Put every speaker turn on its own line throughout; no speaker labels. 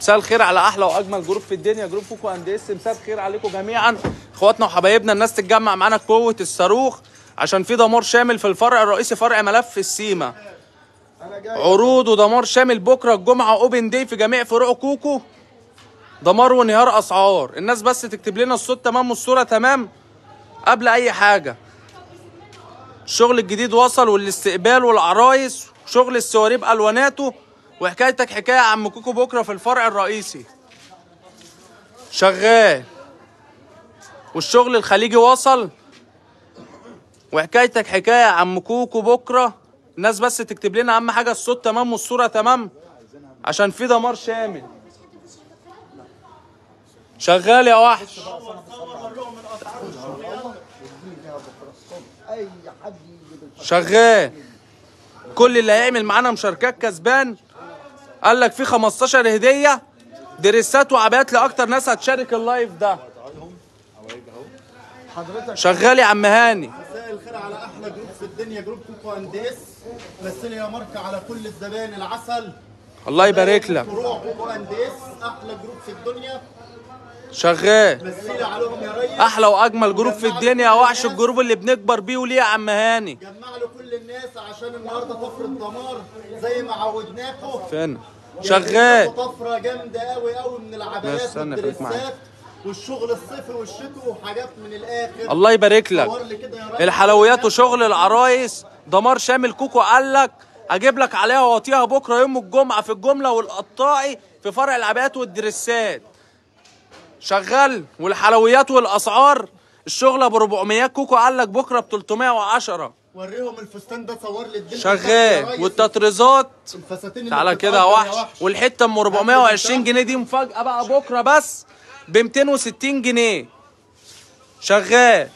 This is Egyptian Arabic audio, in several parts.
مساء الخير على احلى واجمل جروب في الدنيا جروب كوكو اند اس مساء الخير عليكم جميعا اخواتنا وحبايبنا الناس تتجمع معانا قوه الصاروخ عشان في دمار شامل في الفرع الرئيسي فرع ملف السيما عروض ودمار شامل بكره الجمعه اوبن داي في جميع فروع كوكو دمار وانهيار اسعار الناس بس تكتب لنا الصوت تمام والصوره تمام قبل اي حاجه الشغل الجديد وصل والاستقبال والعرايس شغل السواري بالواناته وحكايتك حكايه يا عم كوكو بكره في الفرع الرئيسي شغال والشغل الخليجي وصل وحكايتك حكايه يا عم كوكو بكره الناس بس تكتب لنا اهم حاجه الصوت تمام والصوره تمام عشان في دمار شامل شغال يا وحش
اي حد يجي بالفرق
شغال كل اللي هيعمل معانا مشاركات كسبان قال لك في 15 هديه دريسات وعبايات لاكتر ناس هتشارك اللايف ده
حضرتك
شغال يا عم هاني
مساء الخير على احلى جروب في الدنيا جروب كوكو انديس مثل يا ماركه على كل الزبائن العسل
الله يبارك لك
فروع كوكو انديس احلى جروب في الدنيا
شغال
مثلي عليهم يا ريس
احلى واجمل جروب في الدنيا وحش الجروب اللي بنكبر بيه وليه يا عم هاني
جمع له كل الناس عشان النهارده طفره دمار زي ما عودناكم
فين شغال
طفره جامده قوي قوي من العبايات
استنى خليك معايا.
والدريسات والشغل الصيفي والشتوي وحاجات من الاخر
الله يبارك لك
صور لي كده يا ريس.
الحلويات وشغل العرايس دمار شامل كوكو قال لك اجيب لك عليها واطيها بكره يوم الجمعه في الجمله والقطاعي في فرع العبايات والدريسات شغال والحلويات والاسعار الشغل ابو 400 كوكو قال لك بكره ب 310
وريهم الفستان ده صور لي الدنيا
شغال والتطريزات
الفساتين اللي
تعالى كده يا
بتتأجر
وحش والحته ام 420 جنيه دي مفاجاه بقى بكره بس ب 260 جنيه شغال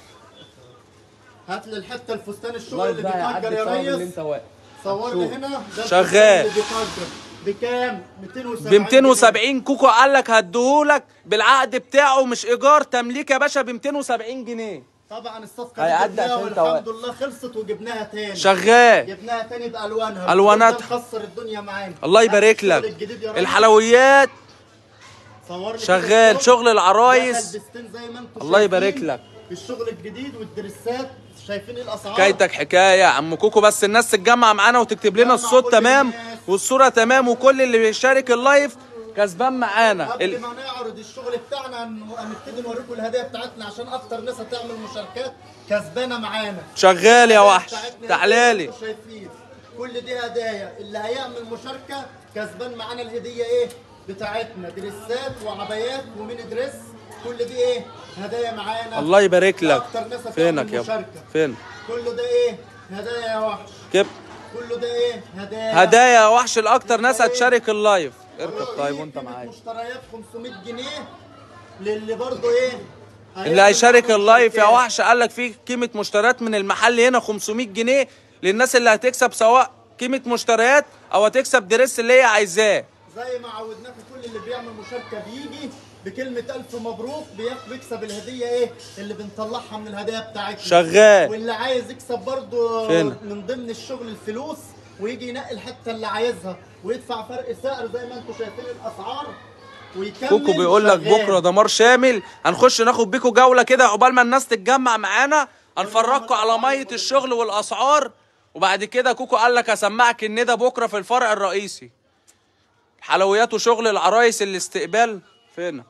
هات لي الحته الفستان الشغل اللي بيتأجر يا ريس
واقف
صور لي هنا ده
شغال.
الفستان اللي بيتأجر بكام 270
ب 270 كوكو قال لك هديهولك بالعقد بتاعه مش ايجار تمليك يا باشا ب 270 جنيه
طبعا الصفقه
هيعدي
دي جبناها
عشان انت
والحمد لله خلصت وجبناها تاني
شغال
جبناها تاني بالوانها
ألواناتها.
ده مكسر الدنيا معانا
الله يبارك
الشغل
لك
الجديد يا ريس.
الحلويات
صور لي كده
شغال
الشغل.
شغل العرايس
ده البستين زي ما انتم
الله
شايفين.
يبارك لك.
الشغل الجديد والدرسات شايفين ايه الاسعار
حكايتك حكايه يا عم كوكو بس الناس تتجمع معانا وتكتب لنا
جمع
الصوت
كل
تمام
الناس.
والصوره تمام وكل اللي بيشارك اللايف كسبان معانا
قبل
ال...
ما نعرض الشغل بتاعنا هن- هنبتدي نوريكم الهدايا بتاعتنا عشان اكتر ناس هتعمل مشاركات كسبانه معانا
شغال يا وحش
بتاعتنا
تعالالي
انتوا شايفين كل دي هدايا اللي هيعمل مشاركه كسبان معانا الهديه ايه بتاعتنا دريسات وعبايات وميني دريس كل دي ايه هدايا معانا
الله يبارك لك
أكتر ناس هتعمل
فينك يا
مشاركة.
فين
كله ده ايه هدايا يا وحش
كيف
كله ده ايه هدايا
هدايا يا وحش الاكتر ناس هتشارك اللايف اركب طيب وانت
قيمة
معايا
مشتريات 500 جنيه للي برضه ايه
اللي هيشارك
هيعمل
اللايف يا
مشاركات.
وحش قال لك في قيمه مشتريات من المحل هنا 500 جنيه للناس اللي هتكسب سواء قيمه مشتريات او هتكسب دريس اللي هي عايزاه
زي ما عودناكم كل اللي بيعمل مشاركه بيجي بكلمة ألف مبروك بياخ- بيكسب الهدية إيه اللي بنطلعها من الهدايا بتاعتنا
شغال.
واللي عايز يكسب برضه
فين؟
من ضمن الشغل الفلوس ويجي ينقي الحتة اللي عايزها ويدفع فرق سعر زي ما انتم شايفين الأسعار ويكمل
كوكو بيقول لك
شغال.
بكره دمار شامل هنخش ناخد بيكو جوله كده عقبال ما الناس تتجمع معانا هنفرجكم على ميه الشغل والاسعار وبعد كده كوكو قال لك هسمعك الندى بكره في الفرع الرئيسي حلويات وشغل العرايس الاستقبال فين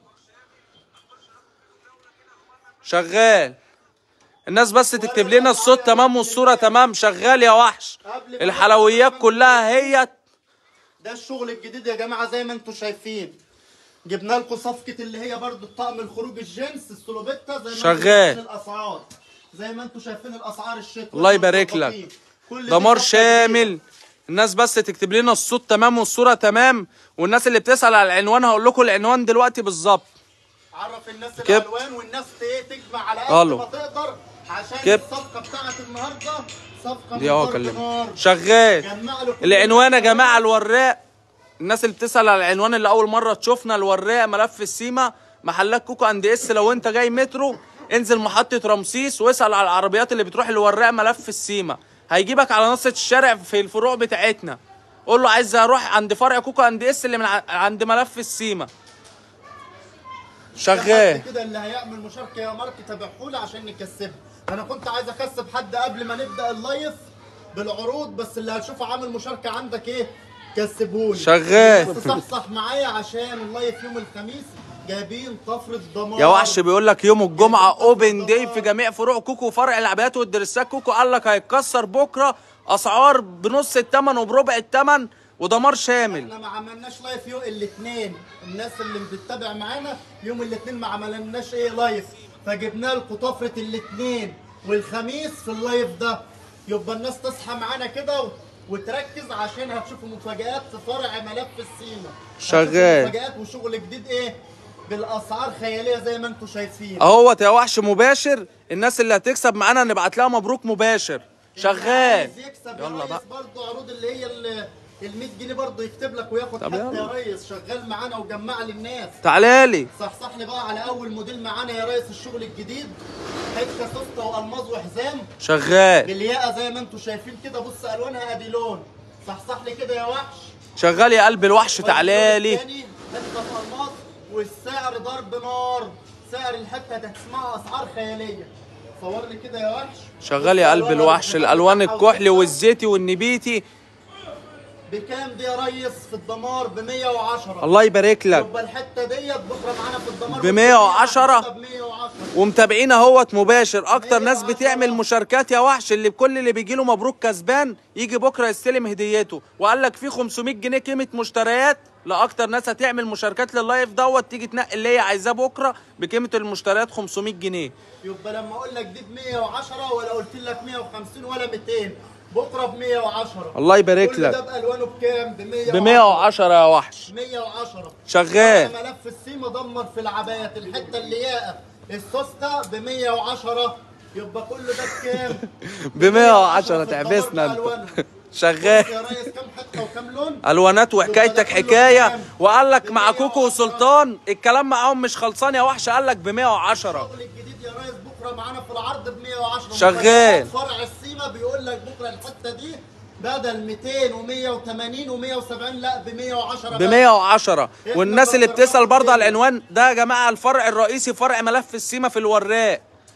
شغال الناس بس تكتب لنا الصوت تمام والصوره تمام شغال يا وحش
قبل ما
الحلويات
نبدأ
كلها هي
ده الشغل الجديد يا جماعه زي ما انتم شايفين جبنا لكم صفقه اللي هي برضو الطقم الخروج الجنس السلوبيتا زي ما انتم
شغال.
شايفين الاسعار زي ما انتم شايفين الاسعار الشتوي
الله يبارك لك
كل دي
دمار
صفقة
شامل
جديدة.
الناس بس تكتب لنا الصوت تمام والصوره تمام والناس اللي بتسال على العنوان هقول لكم العنوان دلوقتي بالظبط
عرف الناس
كيف؟
الالوان والناس ايه تجمع على قد
ألو.
ما تقدر عشان
كيف؟
الصفقه بتاعت النهارده صفقه
دي
من
اهو
ضرب
اكلمك
نار.
شغال
جمع له كل
العنوان يا
الأسعار.
جماعه الوراق الناس اللي بتسال على العنوان اللي اول مره تشوفنا الوراق ملف السيما محلات كوكو اند اس لو انت جاي مترو انزل محطه رمسيس واسال على العربيات اللي بتروح الوراق ملف السيما هيجيبك على نص الشارع في الفروع بتاعتنا قول له عايز اروح عند فرع كوكو اند اس اللي من ع- عند ملف السيما شغال
حد كده اللي هيعمل مشاركه يا مارك تابعهولي عشان نكسبها انا كنت عايز اكسب حد قبل ما نبدا اللايف بالعروض بس اللي هتشوفه عامل مشاركه عندك ايه كسبهولي
شغال.
بس صحصح معايا عشان اللايف يوم الخميس جايبين طفره ضمان
يا وحش بيقول لك يوم الجمعه اوبن داي في جميع فروع كوكو وفرع العبايات والدرسات كوكو قال لك هيتكسر بكره اسعار بنص الثمن وبربع الثمن ودمار شامل
احنا ما عملناش لايف يوم الاثنين الناس اللي بتتابع معانا يوم الاثنين ما عملناش ايه لايف فجبنا لكم طفره الاثنين والخميس في اللايف ده يبقى الناس تصحى معانا كده و- وتركز عشان هتشوفوا مفاجآت في فرع ملف السيما
شغال.
هتشوفوا مفاجآت وشغل جديد ايه بالاسعار خياليه زي ما انتم شايفين
اهوت يا وحش مباشر الناس اللي هتكسب معانا نبعت لها مبروك مباشر شغال
عايز يكسب
يلا
يا
بقى.
ريس برضه عروض اللي هي ال ال 100 جنيه برضه يكتب لك وياخد
طب
حتى
يلا.
يا ريس شغال معانا وجمع للناس
تعالى لي
صحصح لي بقى على اول موديل معانا يا ريس الشغل الجديد حته سوسته والماظ وحزام
شغال
بالياقه زي ما انتم شايفين كده بص الوانها ادي لون صحصح لي كده يا وحش
شغال يا قلب الوحش تعالى لي
التاني حته الماظ والسعر ضرب نار سعر الحته هتسمعها اسعار خياليه صور لي كده يا وحش
شغال يا
بص
قلب
ألوانها
الوحش
والحزام
الالوان
بتاعها
الكحلي
وكده.
والزيتي والنبيتي
بكام دي يا ريس في الدمار ب 110
الله يبارك لك
يبقى الحته ديت بكره معانا في الدمار
ب 110.
ب 110
ومتابعين اهوت مباشر اكتر ناس بتعمل مشاركات يا وحش اللي كل اللي بيجي له مبروك كسبان يجي بكره يستلم هديته وقال لك في 500 جنيه قيمه مشتريات لاكتر ناس هتعمل مشاركات لللايف دوت تيجي تنقي اللي هي عايزاه بكره بقيمه المشتريات 500 جنيه
يبقى لما اقول لك دي ب 110 ولا قلت لك 150 ولا 200 بكره ب 110
الله يبارك
كل ده
لك
بالوانه بكام؟ ب 110
ب 110 يا وحش
110
شغال
ملف السيما دمر في العبايات الحته اللياقه السوسته ب 110 يبقى كل ده بكام؟
ب 110
في
تعبسنا
الدمار
انت
بألوانها.
شغال
بص يا ريس كام حته وكام لون؟
الوانات وحكايتك
يبقى ده كله
حكايه
بكام؟
وقال لك
ب
مع
110.
كوكو وسلطان الكلام معاهم مش خلصان يا وحش قال لك ب 110
الشغل الجديد يا ريس بكره معانا في العرض ب 110
شغال.
فرع السيما بيقول لك بكره الحته دي بدل 200 و180 و170 لا ب 110
ب 110 والناس اللي بتسال برضه على العنوان ده يا جماعه الفرع الرئيسي فرع ملف السيما في الوراق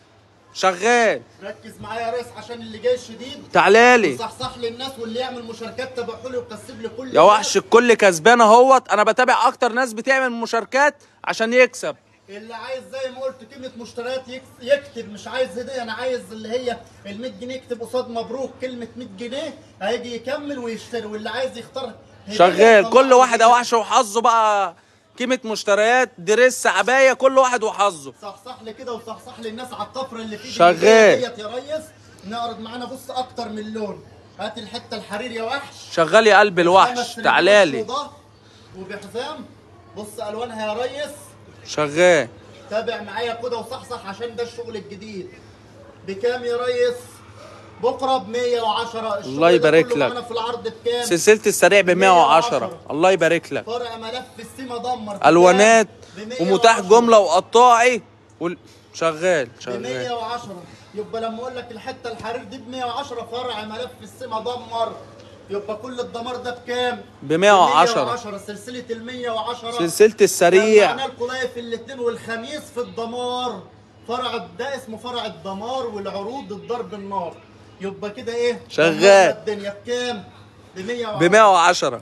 شغال
ركز معايا يا ريس عشان اللي جاي شديد
تعالى لي
صحصح للناس واللي يعمل مشاركات تابعوا لي وكسب لي كل
يا وحش الكل كسبان اهوت انا بتابع اكتر ناس بتعمل مشاركات عشان يكسب
اللي عايز زي ما قلت قيمه مشتريات يكس- يكتب مش عايز هديه انا عايز اللي هي ال 100 جنيه يكتب قصاد مبروك كلمه 100 جنيه هيجي يكمل ويشتري واللي عايز يختار هدية
شغال
يطلع
كل
له
واحد يا
هدية.
وحش وحظه بقى قيمه مشتريات دريس عبايه كل واحد وحظه
صحصح لي كده وصحصح لي الناس على الطفره اللي في
شغال.
ديت يا ريس نعرض معانا بص اكتر من لون هات الحته الحرير يا وحش
شغال يا قلب الوحش
خمس رجول
تعالى لي
وظهر وبحزام بص الوانها يا ريس
شغال
تابع معايا كده وصحصح عشان ده الشغل الجديد بكام يا ريس بكره ب 110 الشغل
الله
ده
يبارك
كله
لك.
معانا في العرض بكام
سلسله السريع ب 110 الله يبارك لك
فرع ملف السيما دمر بكام؟
الوانات
ب 110.
ومتاح جمله وقطاعي وال... شغال
ب
شغال
110 يبقى لما اقول لك الحته الحرير دي ب 110 فرع ملف السيما دمر يبقى كل الدمار ده بكام؟
ب 110.
110 سلسله ال 110
سلسله السريع
معنا القلايف الاثنين والخميس في الدمار فرع ده اسمه فرع الدمار والعروض الضرب النار يبقى كده ايه؟
شغال.
دمرنا الدنيا بكام؟ ب 110
ب 110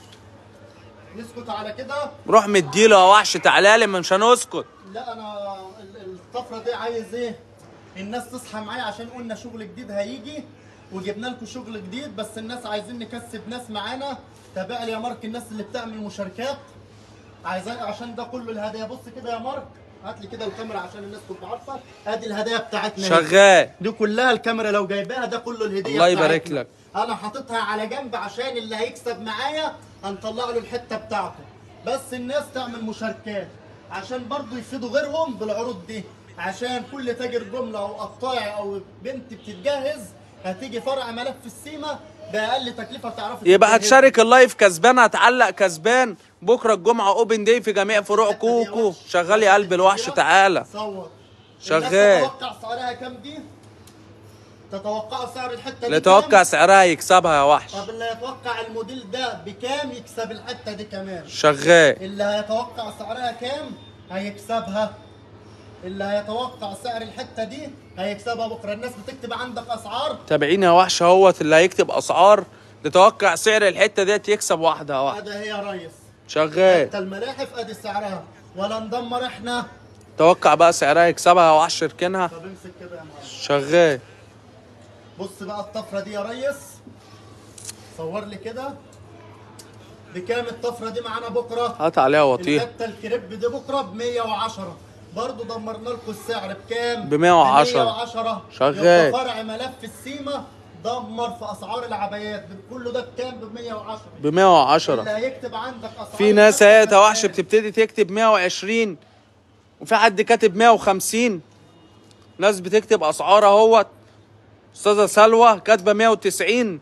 نسكت على كده
روح مديله يا وحش تعالى لي مش هنسكت
لا انا ال- الطفره دي عايز ايه الناس تصحى معايا عشان قلنا شغل جديد هيجي وجبنا لكم شغل جديد بس الناس عايزين نكسب ناس معانا تابع لي يا مارك الناس اللي بتعمل مشاركات عايزين عشان ده كله الهدايا بص كده يا مارك هات لي كده الكاميرا عشان الناس تبقى عارفه ادي الهدايا بتاعتنا هنا.
شغال
دي كلها الكاميرا لو جايباها ده كله الهديه
الله يبارك
بتاعتنا.
لك.
انا حاططها على جنب عشان اللي هيكسب معايا هنطلع له الحته بتاعته بس الناس تعمل مشاركات عشان برضو يفيدوا غيرهم بالعروض دي عشان كل تاجر جمله او قطاعي او بنت بتتجهز هتيجي فرع ملف السيما باقل تكلفه تعرفي
يبقى
تتجهزي.
هتشارك اللايف كسبان هتعلق كسبان بكره الجمعه اوبن داي في جميع فروع
الحتة دي يا
كوكو
وحش.
شغال يا قلب الوحش تعالى
صور
شغال.
الناس تتوقع سعرها كام دي تتوقعوا سعر الحته
اللي
دي كام؟
يتوقع سعرها يكسبها يا وحش
طب اللي يتوقع الموديل ده بكام يكسب الحته دي كمان
شغال
اللي هيتوقع سعرها كام هيكسبها اللي هيتوقع سعر الحته دي هيكسبها بكره الناس بتكتب عندك اسعار
تابعيني يا وحش اهوت اللي هيكتب اسعار يتوقع سعر الحته ديت يكسب واحده يا وحش
ادي هي يا ريس
شغال
حتى الملاحف ادي سعرها ولا ندمر احنا
توقع بقى سعرها يكسبها يا وحش اركنها
طب امسك كده يا معلم
شغال
بص بقى الطفره دي يا ريس صور لي كده بكام الطفره دي معانا بكره
هات عليها وطيها
الحته الكريب دي بكره ب 110 برضه دمرنا لكم السعر بكام؟
ب 110.
110
شغال.
يبقى فرع ملف السيما دمر في اسعار العبايات كله ده بكام؟ ب 110
ب 110
اللي هيكتب عندك اسعار
في ناس
الحتة
اهي يا وحش
بكام؟
بتبتدي تكتب 120 وفي حد كاتب 150 ناس بتكتب اسعار اهوت استاذه سلوى كاتبه 190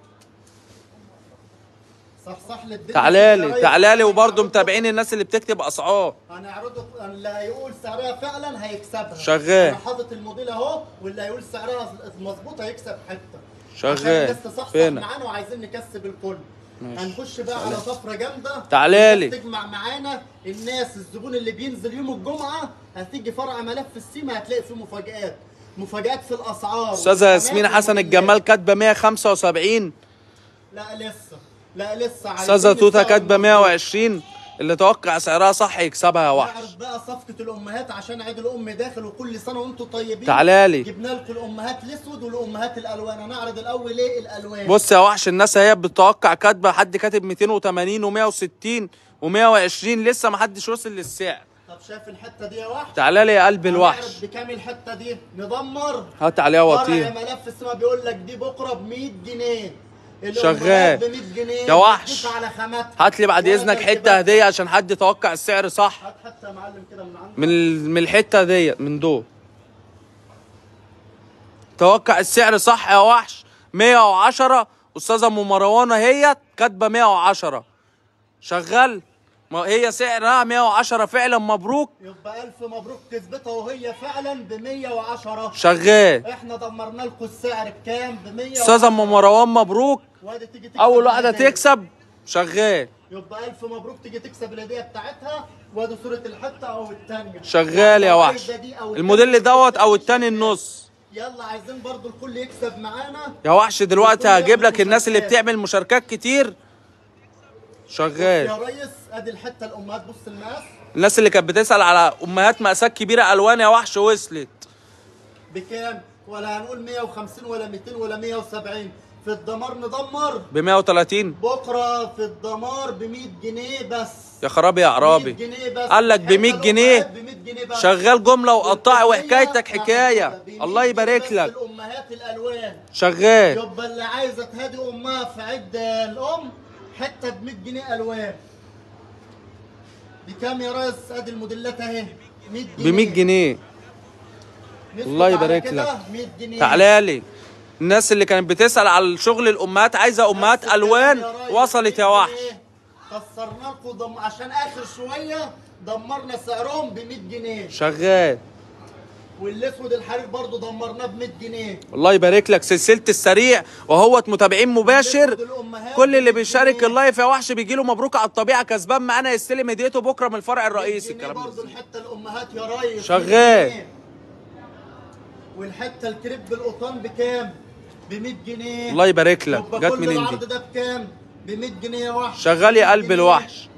صح صح للدنيا
تعالى
يا
لي
ريس.
تعالى لي وبرضه
هنعرضه-
متابعين الناس اللي بتكتب اسعار
هنعرضه اللي هيقول سعرها فعلا هيكسبها
شغال.
انا حاطط الموديل اهو واللي هيقول سعرها مظبوط هيكسب حته
شغال.
عشان الناس تصحصح
فين؟
معانا وعايزين نكسب الكل
ماشي.
هنخش بقى على طفره جامده
تعالى
الناس
لي.
تجمع معانا الناس الزبون اللي بينزل يوم الجمعه هتيجي فرع ملف السيما هتلاقي فيه مفاجآت مفاجآت في الاسعار
استاذه
والخامات
ياسمين حسن
والموديلات.
الجمال كاتبه 175
لا لسه لا لسه
استاذه
عايزين
توته
السعر
كاتبه
المظبوط.
120 اللي توقع سعرها صح يكسبها يا وحش
نعرض بقى صفقة الأمهات عشان عيد الأم داخل وكل سنة وأنتم طيبين
تعالى لي.
جبنا لكم الأمهات الأسود والأمهات الألوان هنعرض الأول إيه الألوان
بص يا وحش الناس هي بتتوقع كاتبه حد كاتب 280 و160 و120 لسه ما حدش وصل للسعر
طب شايف الحتة دي يا وحش
تعالى لي يا قلب
هنعرض
الوحش
بكام الحتة دي ندمر
هات عليها
فرع
وطيه
ملف السما بيقول لك دي بكرة ب 100 جنيه
شغال.
ب 100 جنيه
يا وحش.
بتدفع على خاماتها
هات لي بعد
ولا
اذنك
تركيبات.
حته هديه عشان حد يتوقع السعر صح
هات حتى يا معلم كده من عندك
من ال- من الحته ديت من دول توقع السعر صح يا وحش 110 استاذه ام مروان اهيت كاتبه 110 شغال ما هي سعرها 110 فعلا مبروك
يبقى ألف مبروك كسبتها وهي فعلا ب 110
شغال
احنا دمرنا لكم السعر بكام؟ ب 100
استاذه ام مروان مبروك
وادي تيجي تكسب
اول واحده
الهدية.
تكسب شغال
يبقى ألف مبروك تيجي تكسب الهدية بتاعتها وادي صورة الحتة أو التانية
شغال يا
لو
وحش
عايزة دي أو
الموديل
التانية
دوت او التاني
شغال.
النص
يلا عايزين برضو الكل يكسب معانا
يا وحش دلوقتي
الكل
هجيب لك
يعمل
الناس اللي
مشاركات.
بتعمل مشاركات كتير شغال
يا ريس ادي الحتة الأمهات بص المقاس
الناس اللي كانت بتسأل على أمهات مقاسات كبيرة ألوان يا وحش وصلت
بكام؟ ولا هنقول 150 ولا 200 ولا 170 في الدمار ندمر
ب 130
بكرة في الدمار ب 100 جنيه بس
يا خرابي يا
100
عرابي
جنيه بس
قال لك ب 100
الحتة
جنيه
الأمهات ب 100 جنيه بس
شغال جملة وقطعي
والكمية
وحكايتك
محدودة
حكاية
ب 100
الله
جنيه
يبارك
بس
لك
الأمهات الألوان
شغال
يبقى اللي عايزة تهدي أمها في عيد الأم حتة ب 100 جنيه ألوان بكام يا ريس ادي الموديلات اهي 100 جنيه
ب 100 جنيه
نسكت
الله
على
يبارك
كده،
لك.
100 جنيه
تعالى لي الناس اللي كانت بتسأل على شغل الأمهات عايزة أمهات
نفس
ألوان
الكلام يا ريس،
وصلت يا
100
وحش
جنيه. كسرنا لكم دم... عشان اخر شويه دمرنا سعرهم ب 100 جنيه
شغال
والاسود الحرير برضو دمرناه ب 100 جنيه
الله يبارك لك سلسلة السريع وهو متابعين مباشر كل اللي بيشارك اللايف يا وحش بيجي له مبروك على الطبيعة كسبان معانا يستلم هديته بكرة من الفرع الرئيسي
جنيه
الكلام
برضو
ده
الحته الامهات يا ريس
شغال.
100 جنيه. والحته الكريب القطان بكام؟ ب 100 جنيه
الله يبارك لك
يبقى
جت
كل
منين
العرض
دي
ده بكام؟ ب 100 جنيه يا وحش
شغال يا
100
قلب
جنيه.
الوحش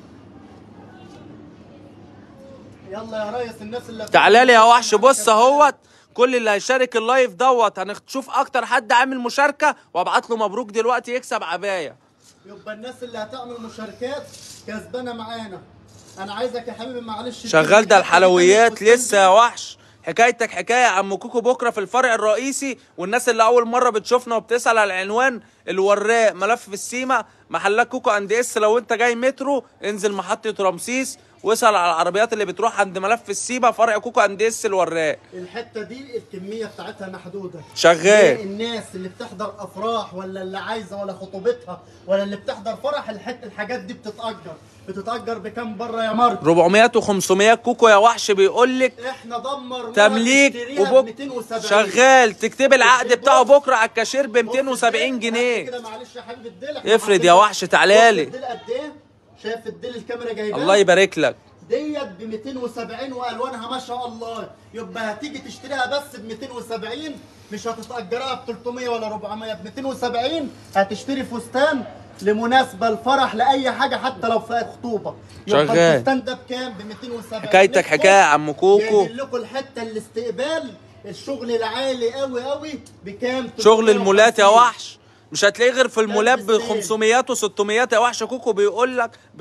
يلا يا ريس الناس اللي
تعالى لي يا وحش بص اهوت كل اللي هيشارك اللايف دوت هنشوف اكتر حد عامل مشاركه وابعت له مبروك دلوقتي يكسب عبايه
يبقى الناس اللي هتعمل مشاركات كسبانه معانا انا عايزك يا حبيبي معلش
شغال ده الحلويات
تديني
لسه يا وحش حكايتك حكايه يا عم كوكو بكره في الفرع الرئيسي والناس اللي اول مره بتشوفنا وبتسال على العنوان الوراق ملف في السيما محلات كوكو اند اس لو انت جاي مترو انزل محطه رمسيس واسال على العربيات اللي بتروح عند ملف السيما فرع كوكو اند اس الوراق
الحته دي الكميه بتاعتها محدوده
شغال.
ليه؟ الناس اللي بتحضر افراح ولا اللي عايزه ولا خطوبتها ولا اللي بتحضر فرح الحت الحاجات دي بتتاجر بتتأجر بكام بره يا مارك
400 و500 كوكو يا وحش بيقول لك
احنا دمرناها
تمليك
نشتريها ب
وبك
270
شغال تكتب العقد
بص-
بتاعه بكره على الكاشير ب
بص
270
الديل،
جنيه
كده معلش يا حبيبي الديل احنا
افرض
حاطين-
يا وحش تعالى
بص
لي.
الديل قد ايه شايف الديل الكاميرا جايباه
الله يبارك لك
ديت ب 270 والوانها ما شاء الله يبقى هتيجي تشتريها بس ب 270 مش هتتأجرها ب 300 ولا 400 ب 270 هتشتري فستان لمناسبة الفرح لأي حاجة حتى لو في خطوبة يبقى
شغال.
الفستان ده بكام؟ ب 270
حكايتك
نفسه
حكايه يا عم كوكو
جايبين لكم الحتة الاستقبال الشغل العالي قوي قوي بكام؟
شغل المولات يا
350.
وحش مش هتلاقيه غير في المولات ب
بالسيف.
500 و600 يا وحش كوكو بيقول لك ب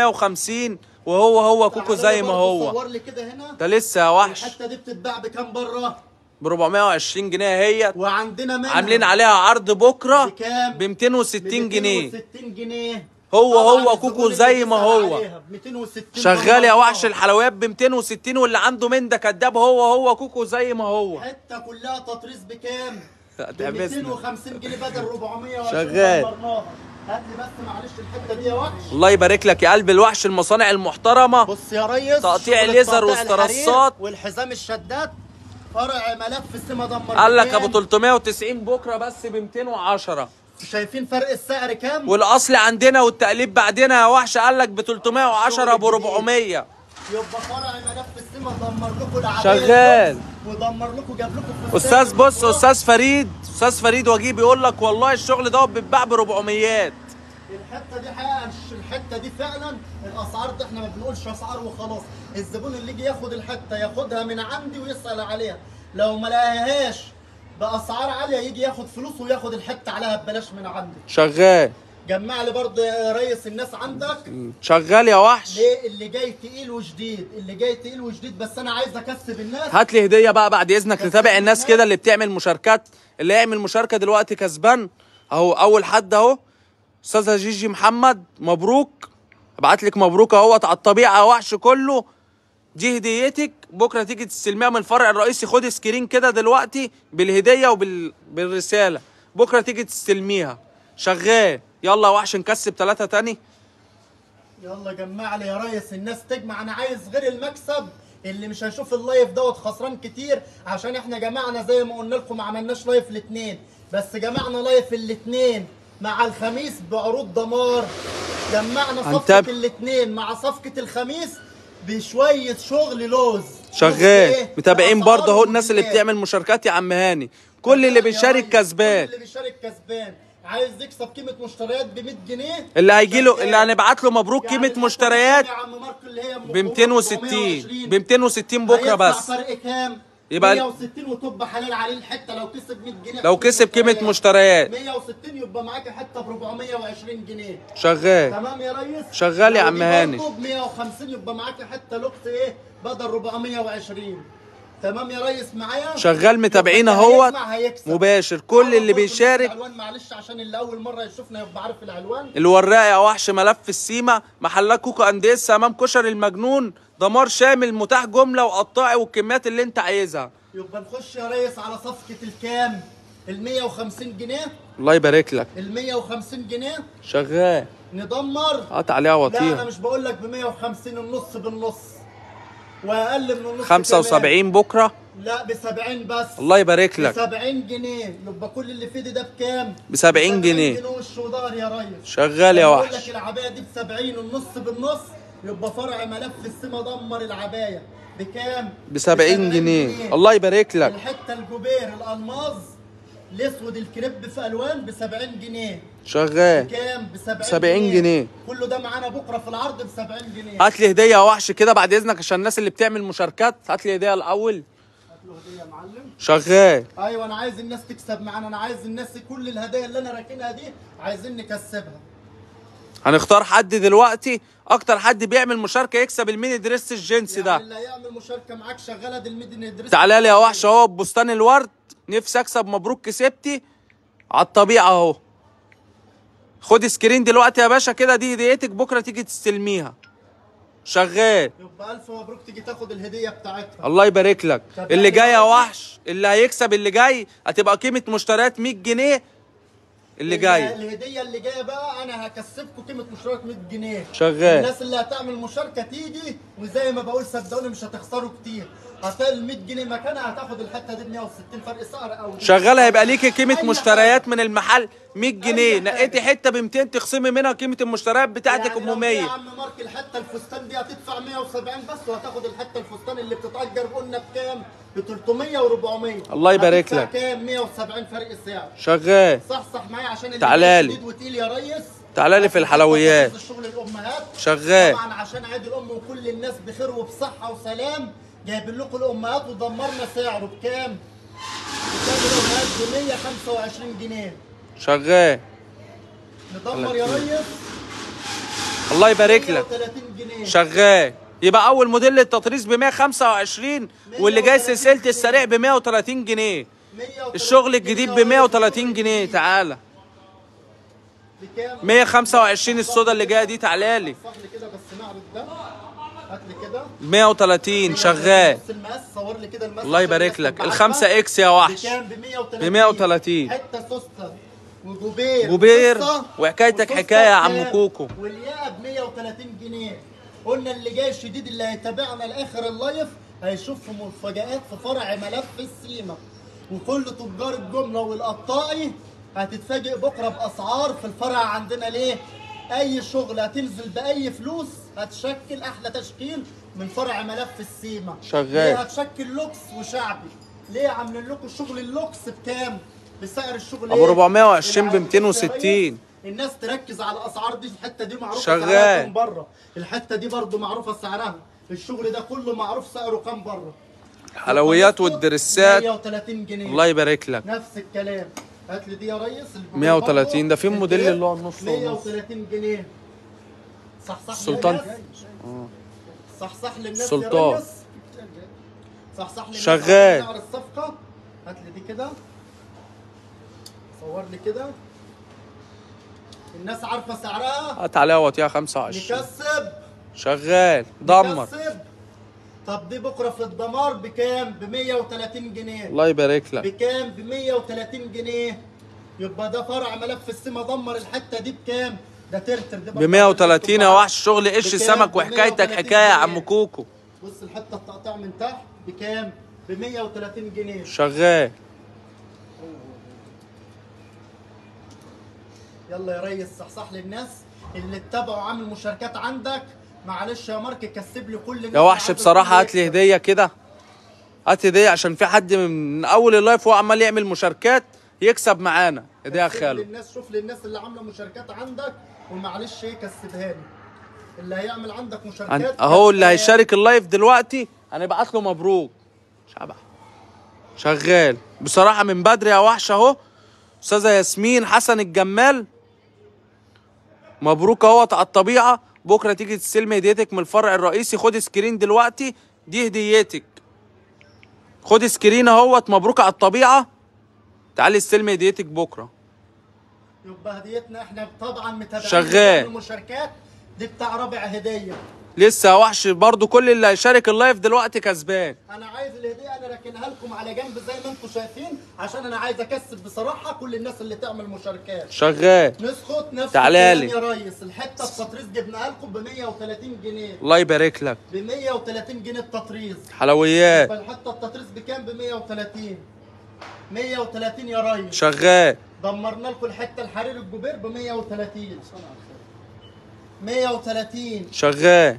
350 وهو هو كوكو
تعالى
زي ما
برضه
هو
صور لي كده هنا
ده لسه يا وحش
الحتة دي بتتباع بكام بره؟
ب 420 جنيه هي
وعندنا منها
عاملين عليها عرض بكره
بكام؟
ب 260 جنيه
260 جنيه
هو
طبعاً
هو كوكو
الزبون
زي
اللي
ما
بيسأل
هو.
عليها ب 260
شغال يا
برضه.
وحش الحلويات ب 260 واللي عنده من ده كداب هو هو كوكو زي ما هو
حته كلها تطريز بكام؟ ب
هتحبسنا
250 جنيه بدل 400
شغال.
هات لي بس معلش الحته دي يا وحش
الله يبارك لك يا قلب الوحش المصانع المحترمه
بص يا ريس
تقطيع
شغل
ليزر
تقطيع
واسترسات.
الحرير والحزام الشداد فرع ملف السما دمر
قال لك
بكام؟
ابو 390 بكره بس ب 210
شايفين فرق السعر كام؟
والاصل عندنا والتقليب بعدنا يا وحش قال لك ب 310 ب 400
يبقى فرع ملف السما دمر لكم العباية
شغال.
ودمر لكم جاب لكم فستان
استاذ بص
بالظبط.
استاذ فريد استاذ فريد وجيه بيقول لك والله الشغل ده بيتباع ب 400
الحته دي حقيقه مش الحته دي فعلا الاسعار دي احنا ما بنقولش اسعار وخلاص الزبون اللي يجي ياخد الحته ياخدها من عندي ويسال عليها لو ما لقاهاش باسعار عاليه يجي ياخد فلوس وياخد الحته عليها ببلاش من عندي
شغال
جمع لي برضه يا ريس الناس عندك
شغال يا وحش
ليه اللي جاي تقيل وجديد اللي جاي تقيل وجديد بس انا عايز اكسب الناس
هات لي هديه بقى بعد اذنك نتابع الناس كده اللي بتعمل مشاركات اللي يعمل مشاركه دلوقتي كسبان اهو اول حد اهو استاذه جيجي محمد مبروك ابعت لك مبروك اهوت على الطبيعه يا وحش كله دي هديتك بكره تيجي تستلميها من الفرع الرئيسي خد سكرين كده دلوقتي بالهديه وبال بالرساله بكره تيجي تستلميها شغال يلا يا وحش نكسب ثلاثه تاني
يلا جمع لي يا ريس الناس تجمع انا عايز غير المكسب اللي مش هيشوف اللايف دوت خسران كتير عشان احنا جمعنا زي ما قلنا لكم ما عملناش لايف الاثنين بس جمعنا لايف الاثنين مع الخميس بعروض دمار جمعنا صفقة
هنتابع.
الاثنين مع صفقة الخميس بشوية شغل لوز لوز
شغال
إيه؟
متابعين
بأسعار
برضه اهو الناس اللي
وموديلات.
بتعمل مشاركات يا عم هاني كل اللي
يا
بيشارك
ريس،
كسبان
كل اللي بيشارك كسبان عايز يكسب قيمة مشتريات ب 100 جنيه
اللي هيجي له
شغال.
اللي هنبعت له مبروك
يعني
قيمه
الحتة
مشتريات
يا عم ماركو اللي هي
ب 260 ب 260 بكره
هيدفع
بس
فرق كام؟
يبقى-
160 وتبقى حلال عليه الحته لو كسب 100 جنيه
لو كسب قيمه مشتريات
160 يبقى معاك حته ب 420 جنيه
شغال
تمام يا ريس
شغال يا
لو
عم
دي
هاني.
برضه ب 150 يبقى معاك حته لقط ايه بدل 420 تمام يا ريس معايا
شغال متابعين
يبقى
اهوت
هيسمع هيكسب.
مباشر كل
تعالوا
اللي
برضه
بيشارك
نشوف العنوان معلش عشان اللي اول مره يشوفنا يبقى عارف العنوان
الوراق يا وحش ملف السيما محلات كوكو انديس امام كشري المجنون دمار شامل متاح جمله وقطاعي والكميات اللي انت عايزها
يبقى نخش يا ريس على صفقه الكام؟ ال 150 جنيه
الله يبارك لك
ال 150 جنيه
شغال
ندمر
قط عليها
لا انا
وطيها
مش بقول لك ب 150 النص بالنص واقل من النص
75 بكره
كمان. لا ب 70 بس
الله يبارك
ب
لك
70 جنيه يبقى كل اللي في ايدي ده بكام؟
ب 70 جنيه.
جنيه وش ودار يا ريس
شغال يا
بقول
وحش
لك العبايه دي ب 70 النص بالنص يبقى فرع ملف السما دمر العبايه بكام؟
ب 70 جنيه الله يبارك لك
الحته الجوبير الالماظ الاسود الكريب في الوان ب 70 جنيه
شغال
كام ب 70
70 جنيه.
كله ده معانا بكره في العرض ب 70 جنيه
هات لي هديه يا وحش كده بعد اذنك عشان الناس اللي بتعمل مشاركات هات لي هديه الاول
هات له هديه يا معلم
شغال
ايوه انا عايز الناس تكسب معانا انا عايز الناس كل الهدايا اللي انا راكنها دي عايزين نكسبها
هنختار حد دلوقتي اكتر حد بيعمل مشاركه يكسب الميني دريس الجنسي
يعني
ده
اللي هيعمل مشاركه معاك شغاله دي الميدن ادريس
تعالى لي يا وحش اهو ببستان الورد نفسي اكسب مبروك كسبتي على الطبيعه اهو خد سكرين دلوقتي يا باشا كده دي هديتك بكره تيجي تستلميها شغال
يبقى الف مبروك تيجي تاخد الهديه بتاعتها
الله يبارك لك
طب
اللي
يعني
جاي يا
بقى-
وحش اللي هيكسب اللي جاي هتبقى قيمه مشتريات 100 جنيه اللي جاي
الهديه اللي جايه بقى انا هكسبكم قيمه مشترك 100 جنيه
شغال.
الناس اللي هتعمل مشاركه تيجي وزي ما بقول صدقوني مش هتخسروا كتير هتلاقي ال 100 جنيه مكانها هتاخد الحته دي ب 160 فرق سعر او
شغال هيبقى ليكي قيمه
أي
مشتريات من المحل 100 جنيه
حاجة.
نقيتي حته ب 200 تخصمي منها قيمه المشتريات بتاعتك
يعني
ام
لو
100
يا عم مارك الحته الفستان دي هتدفع 170 بس وهتاخد الحته الفستان اللي بتتاجر قلنا بكام؟ ب 300 و400
الله يبارك لك.
كام 170 فرق سعر
شغال
صحصح معايا عشان اللي
تعالى
جاي
لي.
جديد وتقيل يا ريس
تعالى لي في الحلويات.
الشغل الامهات
شغال
طبعا عشان عيد الام وكل الناس بخير وبصحه وسلام جايبين لكم الامهات ودمرنا سعره بكام؟ بكام الامهات ب 125 جنيه
شغال
ندمر يا ريس
الله يبارك لك
130 جنيه
شغال يبقى اول موديل التطريز ب 125 واللي جاي سلسله السريع ب 130 جنيه
130
الشغل الجديد ب
جنيه
130 جنيه تعالى
بكام؟
125 السودا اللي جايه دي تعالى لي
صح لي كده بس نعرض ده هات لي كده
130 شغال
بص المقاس صور لي كده المقاس
الله
عشان
يبارك
الناس
لك
تبقى
الخمسة
عارفة.
اكس يا وحش
بكام ب 130
ب 130.
حته سوسته وجوبير
جوبير
وقصة
وحكايتك
وسوستة
حكاية يا عم
بكام؟
كوكو.
والياقه ب 130 جنيه قلنا اللي جاي الشديد اللي هيتابعنا لاخر اللايف هيشوف مفاجآت في فرع ملف السيما وكل تجار الجمله والقطاعي هتتفاجئ بكره باسعار في الفرع عندنا ليه؟ اي شغل هتنزل باي فلوس هتشكل احلى تشكيل من فرع ملف السيما
شغال.
ليه هتشكل لوكس وشعبي ليه عاملين لكم الشغل اللوكس بكام؟ بسعر الشغل
أبو
إيه؟
420 ب
اللي عايز
260.
يريح الناس تركز على الاسعار دي الحته دي معروفه
شغال.
سعرها كام بره الحته دي برضو معروفه سعرها الشغل ده كله معروف سعره كام بره
الحلويات والدرسات
130 جنيه
الله يبارك لك
نفس الكلام هات لي دي يا ريس البلو
130 ده في
برضو.
موديل
الدريب
اللي هو النص ونص.
130 جنيه صح صح
سلطان.
للناس. صح صح للناس
سلطان.
يا ريس صح صح للناس
شغال.
عشان سعر الصفقه هات لي دي كده صور لي كده الناس عارفه سعرها
هات عليها وطيها 25
نكسب
شغال دمر
نكسب طب دي بكره في الدمار بكام؟ ب 130 جنيه
الله يبارك لك
بكام؟ ب 130 جنيه يبقى ده فرع ملف السما دمر الحته دي بكام؟ ده ترتر ده
ب 130 يا وحش شغل قش
بكام؟
سمك
ب
وحكايتك
130
حكايه يا عم
جنيه.
كوكو
بص الحته التقطيع من تحت بكام؟ ب 130 جنيه
شغال
يلا يا ريس صحصح للناس اللي اتبعوا عامل مشاركات عندك معلش يا مارك كسب لي كل الناس
يا وحش
عايزة
بصراحه
كل
هات لي
يكسب.
هديه كده هات هديه عشان في حد من اول اللايف وهو عمال يعمل مشاركات يكسب معانا هديه يا
كسب
خالو
للناس شوف للناس اللي عامله مشاركات عندك ومعلش ايه كسبها لي اللي هيعمل عندك
عن-
مشاركات
اهو اللي
كسبها.
هيشارك اللايف دلوقتي هنبعت له مبروك شبح شغال بصراحه من بدري يا وحش اهو استاذه ياسمين حسن الجمال مبروك اهوت على الطبيعه بكره تيجي تستلمي هديتك من الفرع الرئيسي خد سكرين دلوقتي دي هديتك خد سكرين اهوت مبروك على الطبيعه تعالي استلمي هديتك بكره
يبقى هديتنا احنا طبعا متابعين
شغال.
المشاركات دي بتاع رابع هديه
لسه يا وحش برضو كل اللي هيشارك اللايف دلوقتي كسبان
انا عايز الهديه انا راكنها لكم على جنب زي ما انتم شايفين عشان انا عايز اكسب بصراحه كل الناس اللي تعمل مشاركات
شغال
نسخط نفس
تعالى
الكلام
لي.
يا ريس الحته التطريز جبناها لكم ب 130 جنيه
الله يبارك لك
ب 130 جنيه التطريز
حلويات
يبقى الحته التطريز بكام ب 130 130 يا ريس
شغال
دمرنا لكم الحته الحرير الجوبير ب 130 130
شغال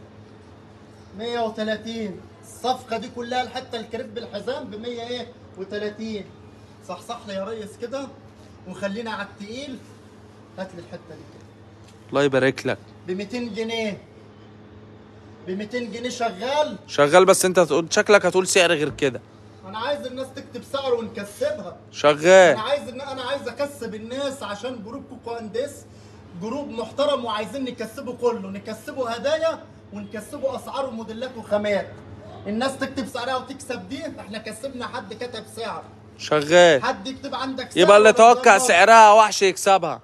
130 الصفقه دي كلها الحته الكريب بالحزام ب 130 صح صح لي يا ريس كده وخلينا على التقيل هات لي الحته دي كده
الله يبارك لك
ب 200 جنيه ب 200 جنيه شغال
شغال بس انت هتقول شكلك هتقول سعر غير كده
انا عايز الناس تكتب سعر ونكسبها
شغال
انا عايز ان انا عايز اكسب الناس عشان جروب كوكو انديس جروب محترم وعايزين نكسبه كله نكسبه هدايا ونكسبه اسعار وموديلات وخامات الناس تكتب سعرها وتكسب دي احنا كسبنا حد كتب سعر
شغال
حد يكتب عندك سعر
يبقى اللي
ولا
يتوقع
تجرب.
سعرها وحش يكسبها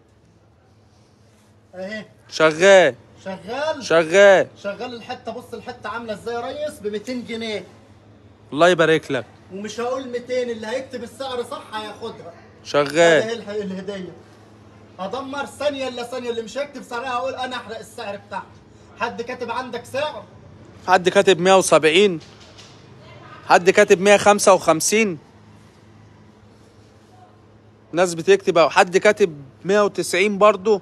اهي
شغال
شغال
شغال
شغال الحته بص الحته عامله ازاي يا ريس ب 200 جنيه
الله يبارك لك
ومش هقول 200 اللي هيكتب السعر صح هياخدها
شغال
هذه الح- الهديه هدمر ثانيه الا ثانيه اللي مش هيكتب سعرها هقول انا احرق السعر بتاعها حد كاتب عندك سعر
حد كاتب 170 حد كاتب 155 ناس بتكتب أو حد كاتب 190 برضو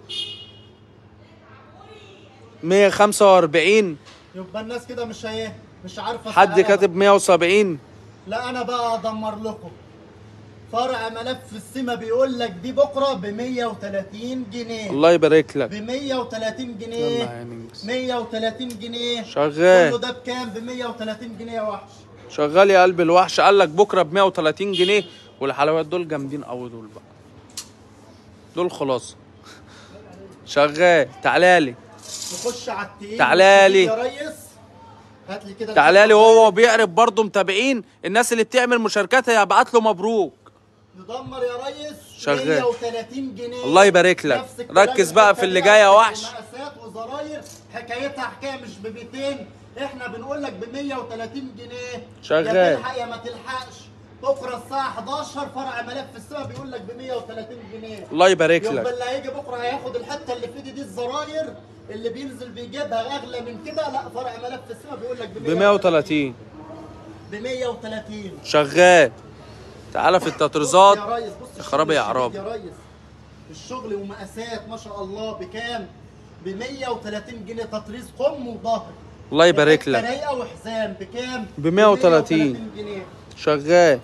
145
يبقى الناس كده مش هي مش عارفه
حد
سعرها.
كاتب 170
لا انا بقى ادمر لكم فرع ملف السيما بيقول لك دي بكره ب 130 جنيه
الله يبارك لك
ب 130
يلا
جنيه
يا ننجز.
130 جنيه
شغال.
كله ده بكام ب 130 جنيه يا وحش
شغال يا قلب الوحش قال لك بكره ب 130 جنيه والحلويات دول جامدين قوي دول بقى دول خلاص شغال تعالى لي
نخش على التقيل
تعالى لي.
يا ريس هات لي كده
تعالى لي وهو بيعرف برضه متابعين الناس اللي بتعمل مشاركات هيبعت له مبروك
ندمر يا ريس
شغال.
130 جنيه
الله يبارك لك.
نفس الكلام
ركز بقى في اللي جاي يا وحش.
مقاسات وزراير حكايتها حكايه مش ب 200 احنا بنقول لك ب 130 جنيه
شغال.
يا تلحق يا ما تلحقش بكره الساعه 11 فرع ملف السما بيقول لك ب 130 جنيه
الله يبارك
يبقى
لك
اللي هيجي بكره هياخد الحته اللي في ايدي دي الزراير اللي بينزل بيجيبها اغلى من كده لا فرع ملف السما بيقول لك
ب 130
ب 130
شغال تعالى في التطريزات
بص يا ريس بص
يا خرابي يا
الشغل
عراب.
يا ريس الشغل ومقاسات ما شاء الله بكام؟ ب 130 جنيه تطريز قم وظهر
الله يبارك لك
رايقه وحزام بكام؟
ب 130.
جنيه
شغال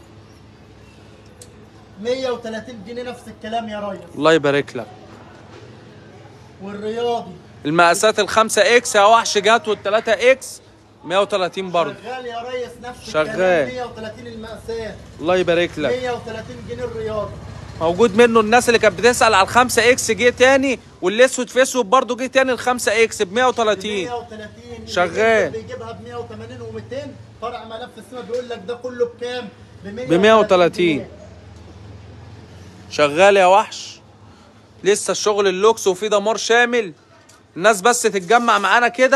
130 جنيه نفس الكلام يا ريس
الله يبارك لك
والرياضي
المقاسات الخمسة اكس يا وحش جات والتلاتة اكس 130 برضه
شغال يا ريس نفس
شغال.
الكلام 130 المقاسات
الله يبارك لك
130 جنيه الرياضي
موجود منه الناس اللي كانت بتسأل على الخمسة اكس جه تاني والاسود في اسود برضه جه تاني الخمسة اكس ب 130
130
شغال.
بيجيبها ب 180 و200 فرع ملف السما بيقول لك ده كله بكام؟
ب 130 شغال يا وحش لسه الشغل اللوكس وفي دمار شامل الناس بس تتجمع معانا كده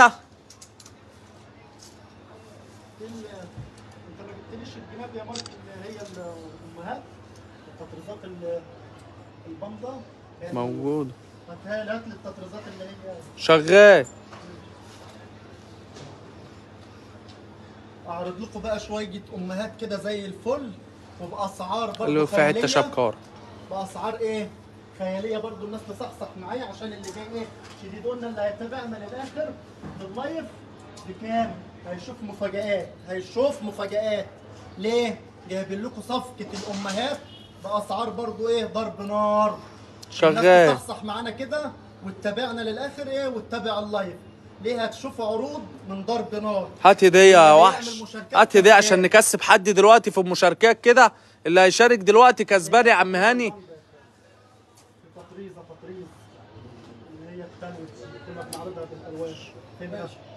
انت ما جبتليش الجناب يا مارك اللي هي الامهات التطريزات ال- البامضه هات-
موجود
هاتها لي هات لي التطريزات اللي هي
شغال
اعرض لكم بقى شويه امهات كده زي الفل وباسعار برضه
اللي في حته
خيالية.
شبكار
باسعار ايه خياليه برضو الناس تصحصح معايا عشان اللي جاي ايه شديد قلنا اللي هيتابعنا للاخر باللايف بكام هيشوف مفاجآت هيشوف مفاجآت ليه جايبين لكم صفقه الامهات باسعار برضو ايه ضرب نار
شغال.
الناس تصحصح معانا كده وتتابعنا للاخر ايه وتتابع اللايف ليه هتشوفوا عروض من ضرب نار
هات هديه يا
اللي هيعمل
وحش
مشاركات
هات هديه
كسبان.
عشان نكسب حد دلوقتي في المشاركات كده اللي هيشارك دلوقتي كسبان يا عم هاني
تطريزه تطريز اللي هي التانية اللي كنا بنعرضها بالالوان فين يا أشرف؟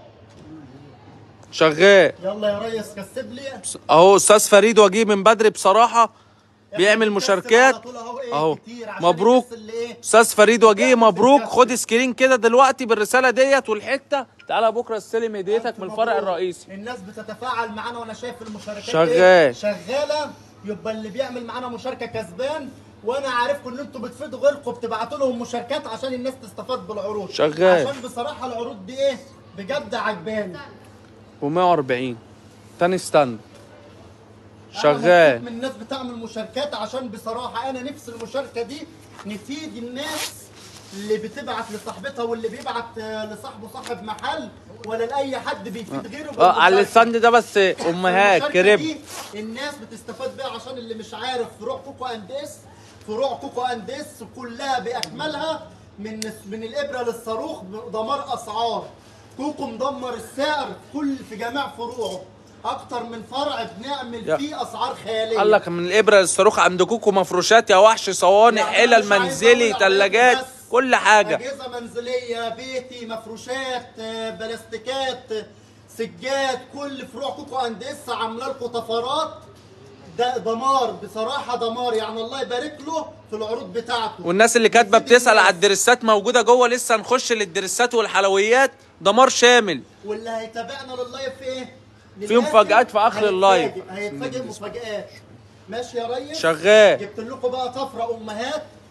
شغال
يلا يا ريس كسب لي
اهو استاذ فريد وجيه من بدري بصراحه بيعمل
إحنا بنكسب
مشاركات
على طول أهو, إيه
اهو
كتير عشان
مبروك
الناس اللي إيه
استاذ فريد وجيه
بتعمل
مبروك
بتكسب.
خد سكرين كده دلوقتي بالرساله ديت والحته تعالى بكره استلم هديتك من الفرع
مبروك.
الرئيسي
الناس بتتفاعل معانا وانا شايف المشاركات
شغال.
إيه؟ شغاله يبقى اللي بيعمل معانا مشاركه كسبان وانا عارفكم ان انتوا بتفيدوا غيركم بتبعتوا لهم مشاركات عشان الناس تستفاد بالعروض
شغال.
عشان بصراحه العروض دي ايه بجد عجباني
و140 تاني ستاند
أنا
شغال
مبسوط من الناس بتعمل مشاركات عشان بصراحة أنا نفس المشاركة دي نفيد الناس اللي بتبعت لصاحبتها واللي بيبعت آه، لصاحبه صاحب محل ولا لأي حد بيفيد غيره
اه على
بالمشاركة.
الستاند ده بس امهات
المشاركة
كريب
دي الناس بتستفاد بيها عشان اللي مش عارف فروع كوكو انديس فروع كوكو انديس كلها باكملها من من الابره للصاروخ دمار اسعار كوكو مدمر السعر كل في جميع فروعه اكتر من فرع بنعمل
يا-
فيه اسعار خياليه
قال لك من الابره للصاروخ عند كوكو مفروشات يا وحش صواني
يعني
حلل
أنا مش عايز
منزلي
أقول عليكم
ثلاجات
بس
كل حاجه
اجهزه منزليه بيتي مفروشات آه، بلاستيكات آه، سجاد كل فروع كوكو انديس عامله لكم طفرات ده دمار بصراحه دمار يعني الله يبارك له في العروض بتاعته
والناس اللي كاتبه
بيفيد
بتسال على
الناس.
الدرسات موجوده جوه لسه نخش للدرسات والحلويات دمار شامل
واللي هيتابعنا لللايف ايه
في
للآخر
مفاجآت في آخر اللايف.
هيتفاجئ- هيتفاجئ مفاجآت ماشي يا ريس
شغال
جبت لكم بقى طفره امهات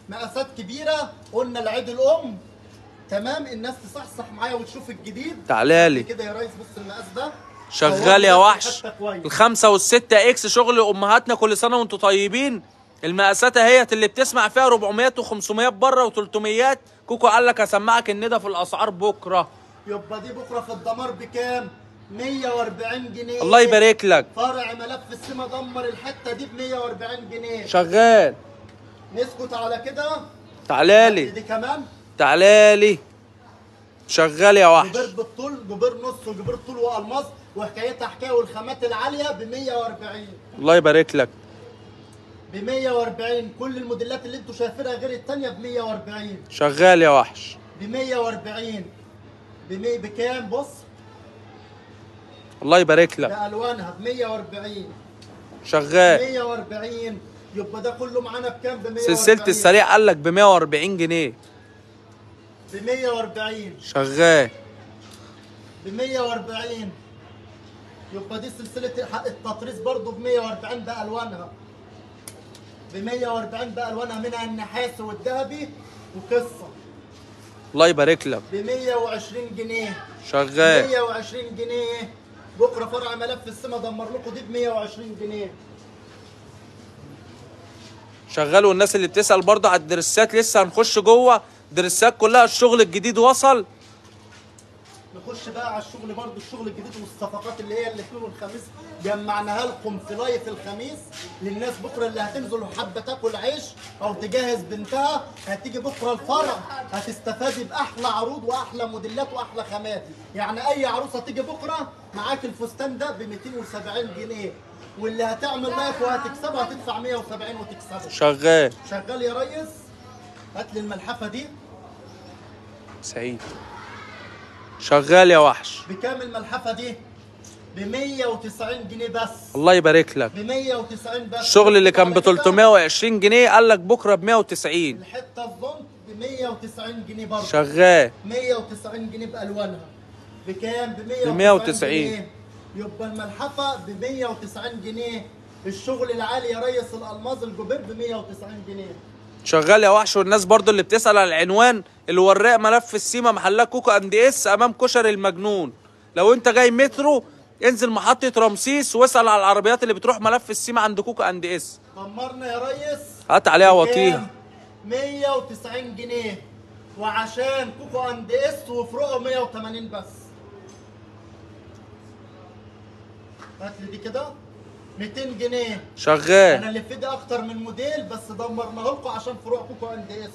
مقاسات كبيره قلنا العيد الام تمام الناس تصحصح معايا وتشوف الجديد
تعالى لي
كده يا ريس بص المقاس ده
شغال يا
صورني بس
وحش
حتة كويس.
الخمسة والستة اكس شغل امهاتنا كل سنة وانتم طيبين المقاسات اهيت اللي بتسمع فيها 400 و500 بره و300 كوكو قال لك هسمعك الندى في الاسعار بكره
يبقى دي بكره في الدمار بكام 140 جنيه
الله يبارك لك
فرع ملف السما دمر الحته دي ب 140 جنيه
شغال
نسكت على كده
تعالى لي
دي كمان
تعالى لي شغال يا وحش
جبير بالطول جبير نص وجبير طول والماس وحكايتها حكايه والخامات العاليه ب 140
الله يبارك لك
ب 140 كل الموديلات اللي انتوا شايفينها غير الثانيه ب 140
شغال يا وحش
ب 140 ب 100 بكام بص
الله يبارك لك
بالوانها ب 140
شغال
140 يبقى ده كله معانا بكام ب 140
سلسلة السريع قال لك ب 140 جنيه
ب 140
شغال
ب 140 يبقى دي سلسلة الح- التطريز برضو ب 140 بألوانها ب 140 بألوانها منها النحاس والذهبي وقصة
الله يبارك لك
ب 120 جنيه
شغال
120 جنيه بكرة فرع ملف السما دمر لكم دي ب 120 جنيه
شغال والناس اللي بتسأل برضه على الدرسات لسه هنخش جوه درسات كلها الشغل الجديد وصل
نخش بقى على الشغل برضو الشغل الجديد والصفقات اللي هي الاثنين والخميس جمعناها لكم في لايف الخميس للناس بكره اللي هتنزل وحابه تاكل عيش او تجهز بنتها هتيجي بكره الفرع هتستفادي باحلى عروض واحلى موديلات واحلى خامات يعني اي عروسه تيجي بكره معاك الفستان ده ب 270 جنيه واللي هتعمل لايف وهتكسبها هتدفع 170 وتكسبه
شغال
شغال يا ريس هات لي الملحفه دي
سعيد شغال يا وحش
بكام الملحفه دي ب 190 جنيه بس
الله يبارك لك
ب 190 بس
الشغل اللي كان ب
على كده
320 جنيه قال لك بكره ب 190
الحته الزنط ب 190 جنيه برضه
شغال
190 جنيه بالوانها بكام ب 190
ب 190.
جنيه يبقى الملحفه ب 190 جنيه الشغل العالي يا ريس الالماظ الجبير ب 190 جنيه
شغال يا وحش والناس برضو اللي بتسأل على العنوان الوراق ملف السيما محلها كوكو اند اس امام كشري المجنون لو انت جاي مترو انزل محطة رمسيس واسأل على العربيات اللي بتروح ملف السيما عند كوكو اند اس
دمرنا يا ريس
هات عليها
بكام؟
وطيها
190 جنيه وعشان كوكو اند اس وفروقه 180 بس هات لي دي كده 200 جنيه انا
شغال
اللي في ايدي اكتر من موديل بس دمرناه لكم عشان فروع كوكو اند اس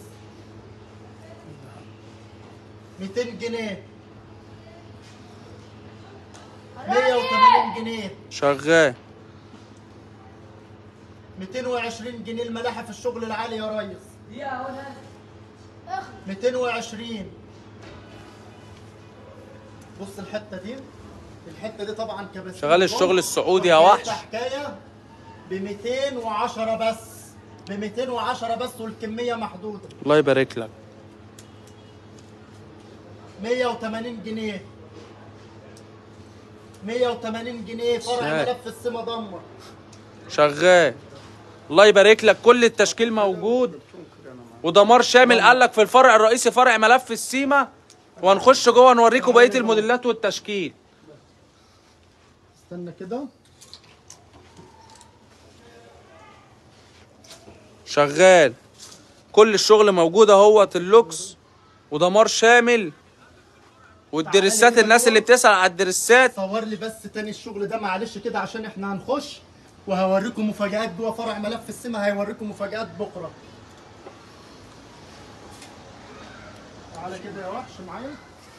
200 جنيه 180 جنيه
شغال
220 جنيه الملاحف الشغل العالي يا ريس 220 بص الحته دي الحته دي طبعا كبس
شغال الشغل السعودي يا وحش.
حكايه ب 210 بس ب 210 بس والكميه محدوده
الله يبارك لك
180 جنيه 180 جنيه فرع
سهل.
ملف السما دمر
شغال الله يبارك لك كل التشكيل موجود ودمار شامل قال لك في الفرع الرئيسي فرع ملف السيما وهنخش جوه نوريكم بقيه الموديلات والتشكيل
استنى كده
شغال كل الشغل موجود اهوت اللوكس ودمار شامل والدرسات الناس اللي بتسأل على الدرسات
صور لي بس تاني الشغل ده معلش كده عشان احنا هنخش وهوريكم مفاجآت جوه فرع ملف السما هيوريكم مفاجآت بكره تعالى كده يا وحش معايا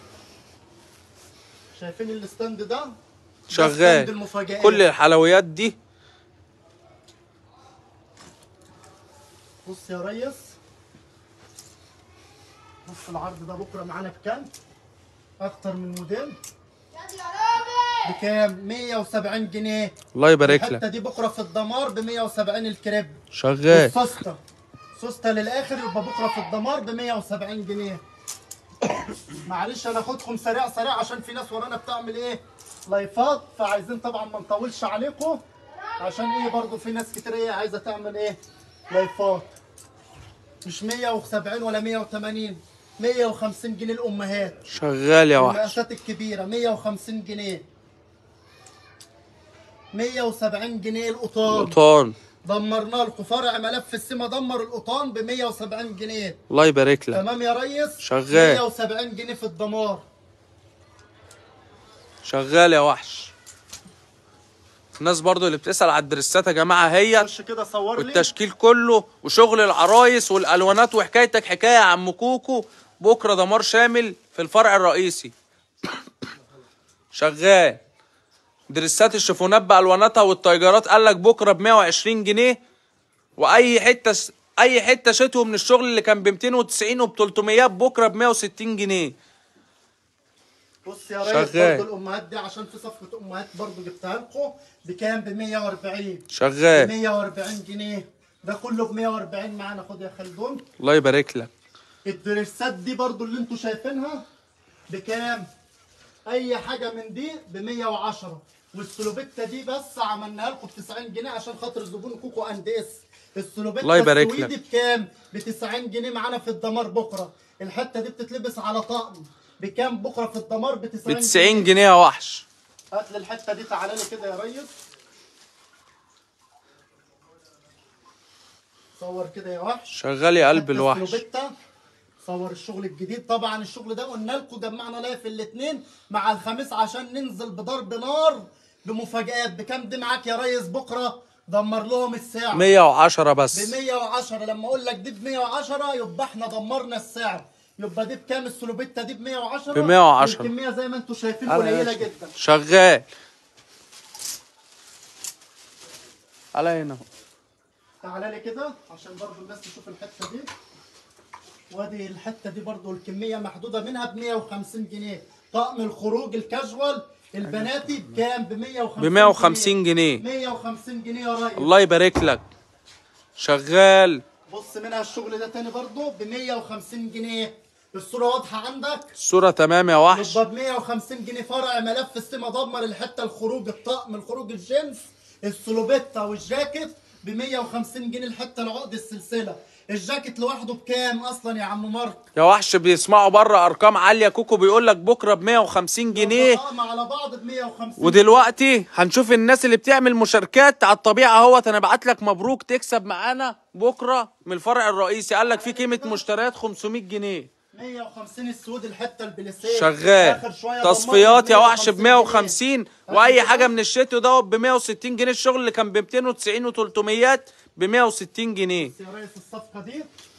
شايفين الستاند ده؟ ده ستاند
شغال
المفاجآت
كل الحلويات دي
بص يا ريس بص العرض ده بكره معانا بكام؟ اكتر من موديل بكام؟ 170 جنيه
الله يبارك
الحته
لك
دي بكره في الدمار ب 170 الكريب
شغال
والسوسته سوسته للاخر يبقى بكره في الدمار ب 170 جنيه معلش انا هاخدكم سريع سريع عشان في ناس ورانا بتعمل ايه لايفات فعايزين طبعا ما نطولش عليكم عشان ايه برضو في ناس كتير ايه عايزه تعمل ايه لايفات مش 170 ولا 180 150 جنيه الامهات
شغال يا وحش
المقاسات الكبيره 150 جنيه 170 جنيه القطان
قطان
دمرنا لكم فرع ملف السما دمر القطان ب 170 جنيه
الله يبارك لك
تمام يا ريس
شغال.
170 جنيه في الدمار
شغال يا وحش الناس برضو اللي بتسأل على الدرسات يا جماعة هي
خش كده صور لي
والتشكيل كله وشغل العرايس والالوانات وحكايتك حكايه يا عم كوكو بكره دمار شامل في الفرع الرئيسي شغال درسات الشيفونات بالواناتها والتايجرات قال لك بكره ب 120 جنيه واي حته س... اي حته شتوي من الشغل اللي كان ب 290 وب 300 بكره ب 160 جنيه
بص يا ريس
شغال.
برضه الامهات دي عشان في صفقه امهات برضه جبتها لكم بكام ب 140 ب
شغال
140 جنيه ده كله ب 140 معانا خد يا خلدون
الله يبارك لك
الدريسات دي برضو اللي انتوا شايفينها بكام؟ اي حاجه من دي ب 110 والسلوبيتا دي بس عملناها لكم ب 90 جنيه عشان خاطر زبون كوكو انديس السلوبيتا
الله يبارك
السويدي
لك.
بكام؟ ب 90 جنيه معانا في الدمار بكره الحته دي بتتلبس على طقم بكام بكره في الدمار ب 90
ب 90 جنيه يا وحش
هات لي الحته دي تعالى لي كده يا ريس صور كده يا وحش
شغال يا قلب
حتى
الوحش
السلوبيتا صور الشغل الجديد طبعا الشغل ده قلنا لكم جمعنا لايف الاثنين مع الخميس عشان ننزل بضرب نار بمفاجآت بكام دي معاك يا ريس بكره دمر لهم السعر
110
ب
بس
110 لما اقول لك دي ب 110 يبقى احنا دمرنا السعر يبقى دي بكام السلوبيتا دي ب 110
ب 110.
الكميه زي ما انتم شايفين
على
قليله
إيش؟
جدا
شغال على هنا اهو.
تعالى لي كده عشان برضو الناس تشوف الحته دي وادي الحته دي برضو الكميه محدوده منها ب 150 جنيه طقم الخروج الكاجوال البناتي بكام ب 150
ب 150 جنيه
150 جنيه يا ريس
الله يبارك لك شغال
بص منها الشغل ده تاني برضو ب 150 جنيه الصوره واضحه عندك
الصورة تمام يا وحش
يبقى ب 150 جنيه فرع ملف السما دمر الحته الخروج الطقم الخروج الجينز السلوبيتا والجاكيت ب 150 جنيه الحته العقد السلسله الجاكيت لوحده بكام اصلا يا عم مارك
يا وحش بيسمعوا بره ارقام عالية كوكو بيقول لك بكرة ب 150 جنيه
طقم على بعض ب 150
ودلوقتي هنشوف الناس اللي بتعمل مشاركات على الطبيعة اهوت انا بعت لك مبروك تكسب معانا بكرة من الفرع الرئيسي قال لك في قيمة مشتريات 500 جنيه
150 السود الحته البليسيه
شغال
آخر شوية
تصفيات يا
ضمنت
وحش ب 150 واي حاجه من الشتو دوت ب 160 جنيه الشغل اللي كان ب 290 و300 ب 160 جنيه
بص يا ريس الصفقه دي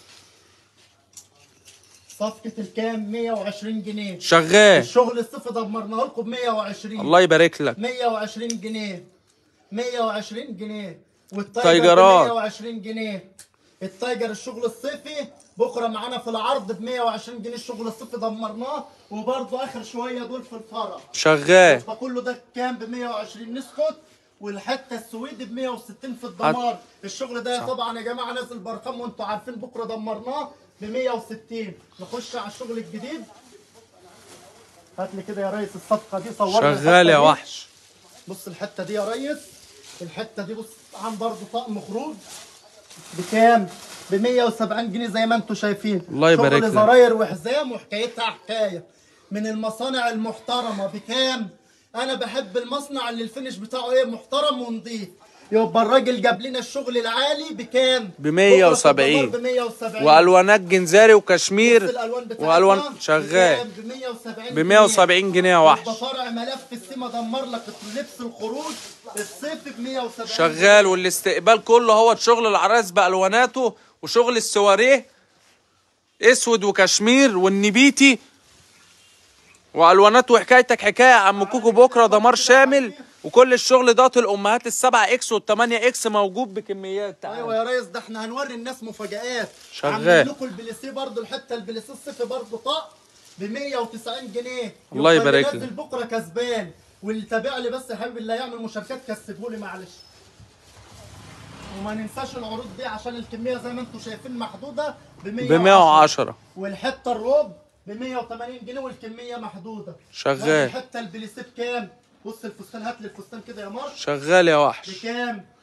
صفقه الكام 120 جنيه
شغال
الشغل الصفر دمرناه لكم ب 120
الله يبارك لك
120 جنيه 120 جنيه والتايجر
تايجرات.
ب 120 جنيه التايجر الشغل الصيفي بكره معانا في العرض ب 120 جنيه الشغل الصيفي دمرناه وبرضه اخر شويه دول في الفرع
شغال
يبقى كله ده كام ب 120 نسكت والحته السويدي ب 160 في الدمار الشغل ده طبعا يا جماعه نازل بارقام وانتوا عارفين بكره دمرناه ب 160 نخش على الشغل الجديد هات لي كده يا ريس الصفقه دي صورنا
شغال
الحتة
يا
دي.
وحش
بص الحته دي يا ريس الحته دي بص عن برضه طقم خروج بكام؟ ب 170 جنيه زي ما انتم شايفين
الله يبارك
شغل
لك.
زراير وحزام وحكايتها حكايه من المصانع المحترمه بكام؟ انا بحب المصنع اللي الفينش بتاعه ايه محترم ونضيف يبقى الراجل جاب لنا الشغل العالي بكام؟
ب 170.
ب 170
والوانات جنزاري
بص
وكشمير
الالوان بتاعتنا
والوان شغال
ب 170
ب 170 جنيه يا وحش
يبقى فرع ملف السما دمر لك لبس الخروج الصيف ب 170
شغال والاستقبال كله هو شغل العرايس بالواناته وشغل السواريه اسود وكشمير والنبيتي والوانات وحكايتك حكايه يا عم كوكو بكره دمار شامل وكل الشغل دوت الامهات السبعة اكس والثمانية اكس موجود بكميات
ايوه
تعال.
يا ريس ده احنا هنوري الناس مفاجآت
شغال.
عاملين لكم البليسيه برضه الحته البليسيه الصيفي برضه طق ب 190 جنيه
الله
يبقى اللي
يبارك
نازل
لك.
بكره كسبان واللي تابع لي بس يا حبيبي اللي هيعمل مشاركات كسبه لي معلش وما ننساش العروض دي عشان الكميه زي ما انتم شايفين محدوده ب
ب 110
والحته الروب ب 180 جنيه والكميه محدوده
شغال.
الحته البليسيه بكام؟ بص الفستان هات لي الفستان كده يا مارك
شغال يا وحش
بكام؟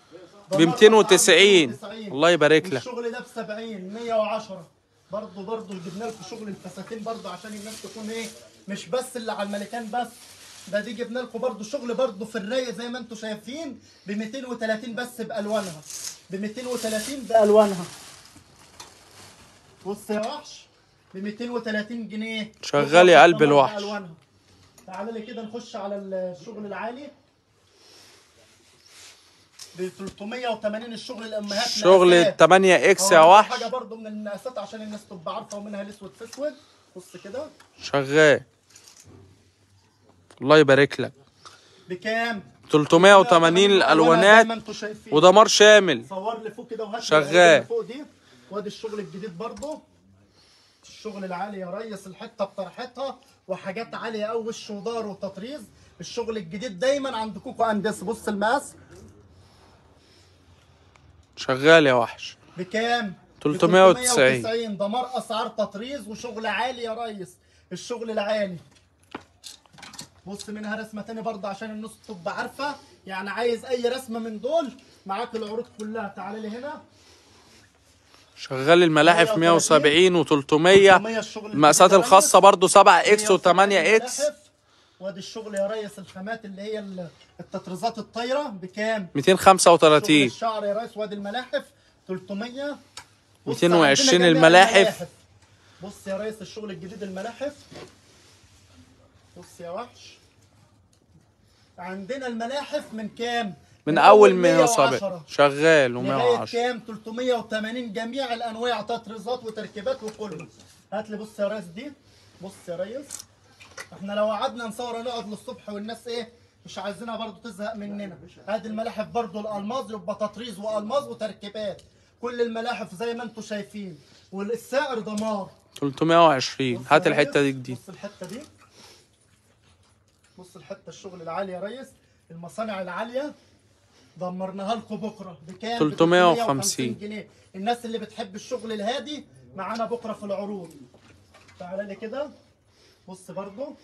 ب 290 الله يبارك لك
الشغل ده ب 70 110 برضه برضه جبنا لكم شغل الفساتين برضه عشان الناس تكون ايه مش بس اللي على الملكان بس ده دي جبنا لكم برضه شغل برضه في الرايق زي ما انتم شايفين ب 230 بس بالوانها ب 230 بالوانها بص يا وحش ب 230 جنيه
شغال يا قلب الوحش.
بألوانها. تعالى لي كده نخش على الشغل العالي ب 380 الشغل الامهات
شغل
مقاسات.
8 اكس يا
هو
وحش
حاجه برضو من المقاسات عشان الناس تبقى عارفه ومنها الاسود في اسود بص كده
شغال الله يبارك لك
بكام
380
زي
الالوانات
ما انتوا شايفين
ودمار شامل
صور لي فوق كده وهات لي
شغال.
الألوان اللي فوق دي وادي الشغل الجديد برضو الشغل العالي يا ريس الحته بطرحتها وحاجات عاليه قوي وش ودار وتطريز الشغل الجديد دايما عند كوكو اندس بص المقاس
شغال يا وحش
بكام؟
390.
390 دمار اسعار تطريز وشغل عالي يا ريس الشغل العالي بص منها رسمه تاني برضه عشان الناس تبقى عارفه يعني عايز اي رسمه من دول معاك العروض كلها تعالى لي هنا
شغال الملاحف 170 و300
300 الشغل
المقاسات
الجديد يا
الخاصه
ريس.
برضو 7 اكس
170
و8 اكس
ملاحف. وادي الشغل يا ريس الخامات اللي هي ال- التطريزات الطايره بكام؟ شغل
235
الشعر يا ريس وادي الملاحف 300 بص
220
عندنا جميع
الملاحف.
بص يا ريس الشغل الجديد الملاحف بص يا وحش عندنا الملاحف من كام؟
من اول
110
170 شغال
لغايه
و110
كام 380 جميع الانواع تطريزات وتركيبات وكله هات لي بص يا ريس دي بص يا ريس احنا لو قعدنا نصور نقعد للصبح والناس ايه مش عايزينها برضو تزهق مننا ادي الملاحف برضو الالماظ يبقى تطريز والماظ وتركيبات كل الملاحف زي ما انتم شايفين والسعر دمار
320
بص
هات
يا
الحته
ريس،
دي جديد
بص الحته دي بص الحته الشغل العالي يا ريس المصانع العاليه دمرناها لكم بكره بكام؟ ب
350
جنيه الناس اللي بتحب الشغل الهادي معانا بكره في العروض تعالى لي كده بص برضو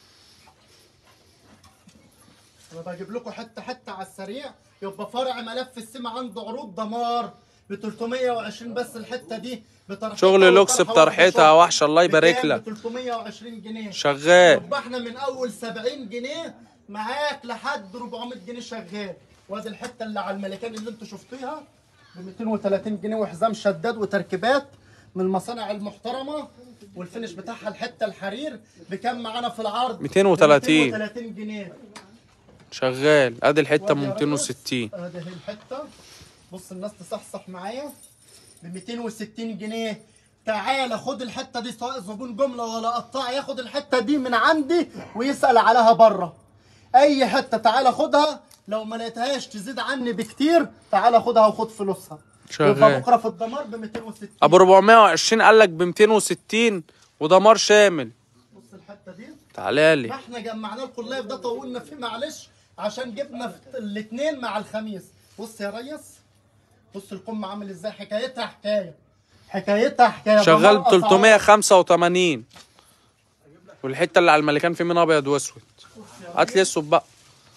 انا بجيب لكم حته حته على السريع يبقى فرع ملف السمة عنده عروض دمار ب 320 بس الحته دي بطرحتها
شغل لوكس
وطرحة
بطرحتها يا
وطرحة.
وحش الله يبارك
بكام؟
لك
ب 320 جنيه
شغال
يبقى احنا من اول 70 جنيه معاك لحد 400 جنيه شغال وادي الحته اللي على الملكان اللي انتوا شفتوها ب 230 جنيه وحزام شداد وتركيبات من المصانع المحترمه والفينش بتاعها الحته الحرير بكام معانا في العرض
230.
230 جنيه
شغال ادي الحته
وادي
ب
يا
260
ريس، ادي هي الحته بص الناس تصحصح معايا ب 260 جنيه تعالى خد الحته دي سواء زبون جمله ولا قطاع ياخد الحته دي من عندي ويسال عليها بره اي حته تعالى خدها لو ما لقيتهاش تزيد عني بكتير تعالى خدها وخد فلوسها
شغال.
يبقى بكره في الدمار ب 260
ابو 420 قال لك ب 260 ودمار شامل
بص الحته دي
تعالى
ما
لي
احنا جمعنا لكم اللايف ده طولنا فيه معلش عشان جبنا في الاثنين مع الخميس بص يا ريس بص القمة عامل ازاي حكايتها حكاية حكايتها حكاية
شغال
دمار أسعار.
385 والحته اللي على الملكان في منها ابيض واسود هات لي اسود بقى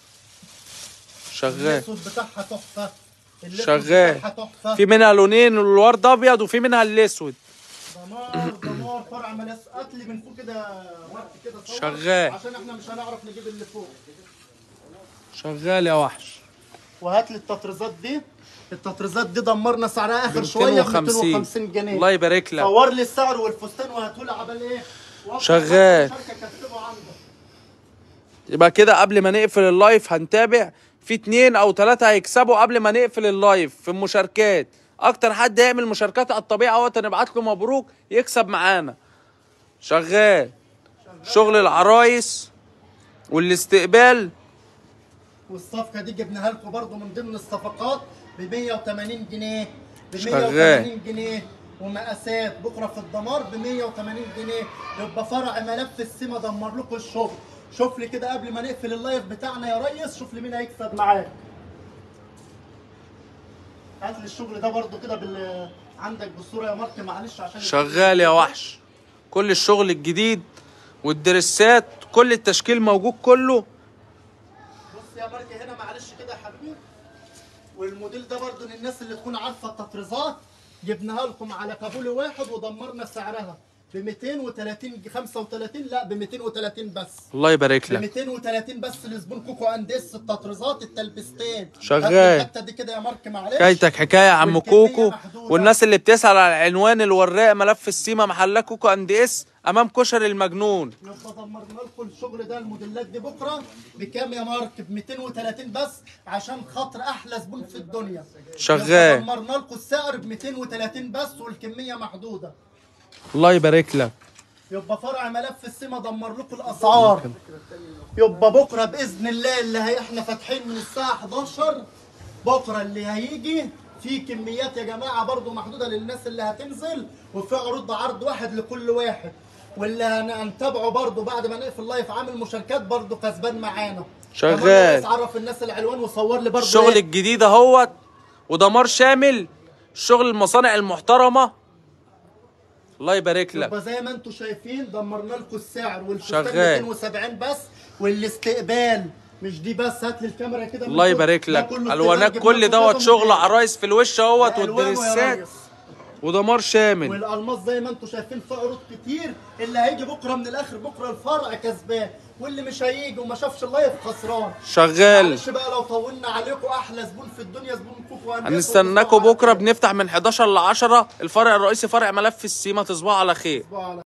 شغال
الاسود بتاعها تحفة الأسود
شغال.
بتاعها تحفة
في منها لونين الورد ابيض وفي منها الاسود
دمار دمار فرع ملاس قتل من فوق كده وقت كده صور
شغال.
عشان احنا مش هنعرف نجيب اللي فوق
شغال يا وحش
وهات لي التطريزات دي التطريزات دي دمرنا سعرها اخر شويه ب
250
250 جنيه
الله يبارك لك
صور لي السعر والفستان وهاتولي عبال ايه وأفضل
شغال.
شركة كسبه عندك
يبقى كده قبل ما نقفل اللايف هنتابع في اتنين او تلاتة هيكسبوا قبل ما نقفل اللايف في المشاركات اكتر حد يعمل مشاركات على الطبيعة اهوت نبعت له مبروك يكسب معانا شغال شغل العرايس والاستقبال
والصفقه دي جبناها لكم برضو من ضمن الصفقات ب 180 جنيه ب
شغال.
180 جنيه ومقاسات بكره في الدمار ب 180 جنيه يبقى فرع ملف السما دمر لكم الشغل شوف لي كده قبل ما نقفل اللايف بتاعنا يا ريس شوف لي مين هيكسب معاك هات لي الشغل ده برضو كده بال عندك بالصوره يا مارك معلش عشان
شغال يا وحش كل الشغل الجديد والدرسات كل التشكيل موجود كله
بص يا مارك هنا معلش كده يا حبيبي والموديل ده برضو للناس اللي تكون عارفه التطريزات جبناها لكم على كابولي واحد ودمرنا سعرها ب 230 35 لا ب 230 بس
الله يبارك
ب
لك
230 بس لزبون كوكو انديس التطريزات التلبستين
شغال.
هات الحته دي كده يا مارك معلش
حكايتك حكايه يا عم
والكمية
كوكو
محدودة.
والناس اللي بتسال على العنوان الوراق ملف السيما محلات كوكو اند اس امام كشري المجنون
يبقى دمرنا لكم الشغل ده الموديلات دي بكره بكام يا مارك ب 230 بس عشان خاطر احلى زبون في الدنيا
شغال.
يبقى دمرنا لكم السعر ب 230 بس والكميه محدوده
الله يبارك لك
يبقى فرع ملف السيما دمر لكم الاسعار يبقى بكره باذن الله اللي هي احنا فاتحين من الساعه 11 بكره اللي هيجي في كميات يا جماعه برضو محدوده للناس اللي هتنزل وفي عروض عرض واحد لكل واحد واللي هن- هنتابعه برضو بعد ما نقفل لايف عامل مشاركات برضو كسبان معانا
شغال.
كمان عايز اعرف الناس العنوان وصور لي برضو
الشغل
إيه؟
الجديد اهوت ودمار شامل شغل المصانع المحترمه الله يبارك لك
يبقى زي ما انتم شايفين دمرنا لكم السعر والفستان
شغال.
270 بس والاستقبال مش دي بس هات لي الكاميرا كده من
الله
فوق.
يبارك
ده
لك
كله
الوانات
جبنا
كل
لكم
دوت
كذا
شغل
موديل.
عرايس في الوش اهوت
ألوانه يا
والدريسات
ريس.
ودمار شامل
والالماس زي ما انتم شايفين في عروض كتير اللي هيجي بكره من الاخر بكره الفرع كسبان واللي مش هيجي وما شافش اللايف خسران
شغال
معلش بقى لو طولنا عليكم احلى زبون في الدنيا زبون كوكو هندسة
هنستناكم
وتصبحوا على
بكره
خير.
بنفتح من 11 ل 10 الفرع الرئيسي فرع ملف السيما تصبحوا على خير
تصبحوا على